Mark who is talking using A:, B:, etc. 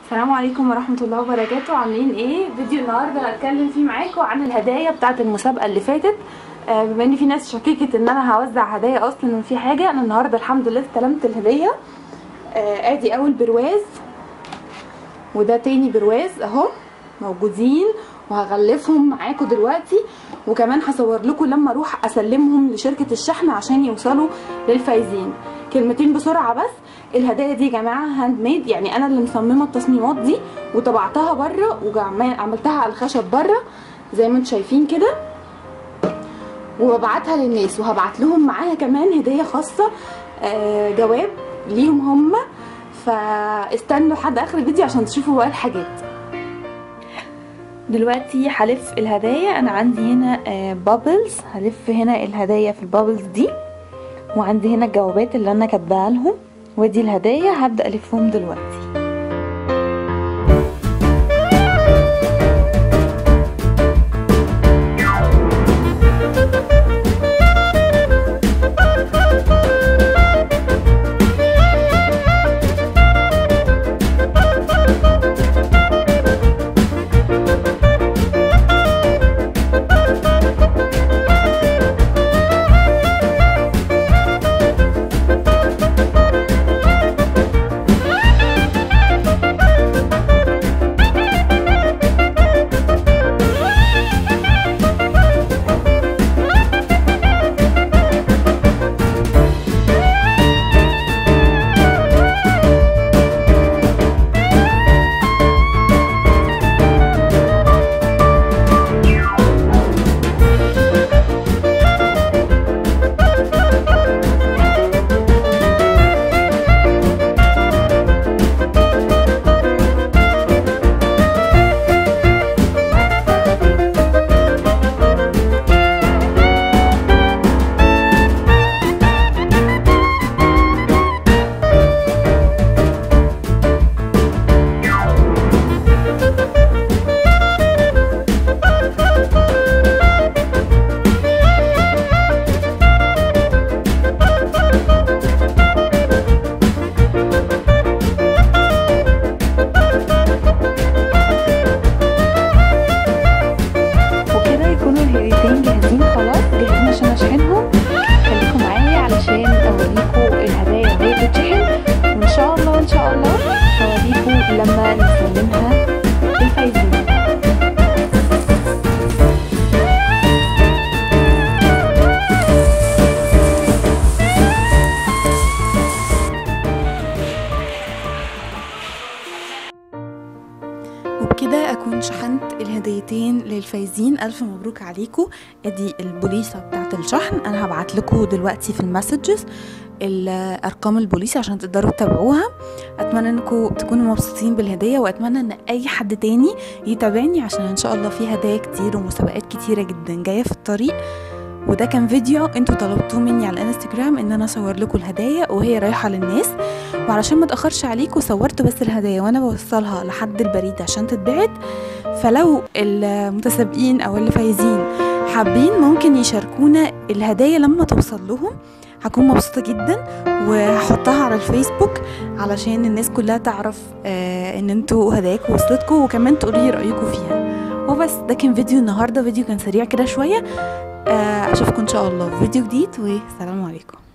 A: السلام عليكم ورحمة الله وبركاته عاملين ايه فيديو النهاردة هتكلم فيه معاكم عن الهدايا بتاعة المسابقة اللي فاتت آه، بما ان في ناس شككت ان انا هوزع هدايا اصلا وفي حاجة انا النهاردة الحمد لله استلمت الهدية آه، ادي اول برواز وده تاني برواز اهو موجودين وهغلفهم معاكم دلوقتي وكمان هصور لكم لما اروح اسلمهم لشركة الشحن عشان يوصلوا للفايزين كلمتين بسرعة بس الهدايا دي يا جماعة هاند ميد يعني انا اللي مصممة التصميمات دي وطبعتها بره وعملتها على الخشب بره زي ما انتم شايفين كده وببعتها للناس وهبعت لهم معاها كمان هدية خاصة آه، جواب ليهم هم فاستنوا لحد اخر الفيديو عشان تشوفوا بقى الحاجات دلوقتي هلف الهدايا انا عندي هنا بابلز هلف هنا الهدايا في البابلز دي وعندي هنا الجوابات اللي انا كاتباها لهم ودي الهدايا هبدا الفهم دلوقتي وكده يكونوا الهديتين جاهزين خلاص جاهزين عشان اشحنهم خليكم معايا علشان اوريكم الهدايا وهي بتتشحن وان شاء الله ان شاء الله هوريكم لما نسلمها للفايزين وبكده اكون شحنت الهديتين للفايزين الف مبروك عليكم ادي البوليصه بتاعه الشحن انا هبعت لكم دلوقتي في المسجز ارقام البوليس عشان تقدروا تتابعوها اتمنى انكم تكونوا مبسوطين بالهديه واتمنى ان اي حد تاني يتابعني عشان ان شاء الله في هدايا كتير ومسابقات كتيره جدا جايه في الطريق وده كان فيديو انتوا طلبتوه مني على الانستجرام ان انا اصور لكم الهدايا وهي رايحه للناس وعلشان ما اتاخرش عليكم صورت بس الهدايا وانا بوصلها لحد البريد عشان تتبعت فلو المتسابقين او اللي فايزين حابين ممكن يشاركونا الهدايا لما توصل لهم هكون مبسوطة جدا وهحطها على الفيسبوك علشان الناس كلها تعرف آه ان انتوا هداياكم وصلتكم وكمان تقولوا لي رأيكم فيها وبس ده كان فيديو النهاردة فيديو كان سريع كده شوية آه اشوفكم ان شاء الله في فيديو جديد والسلام عليكم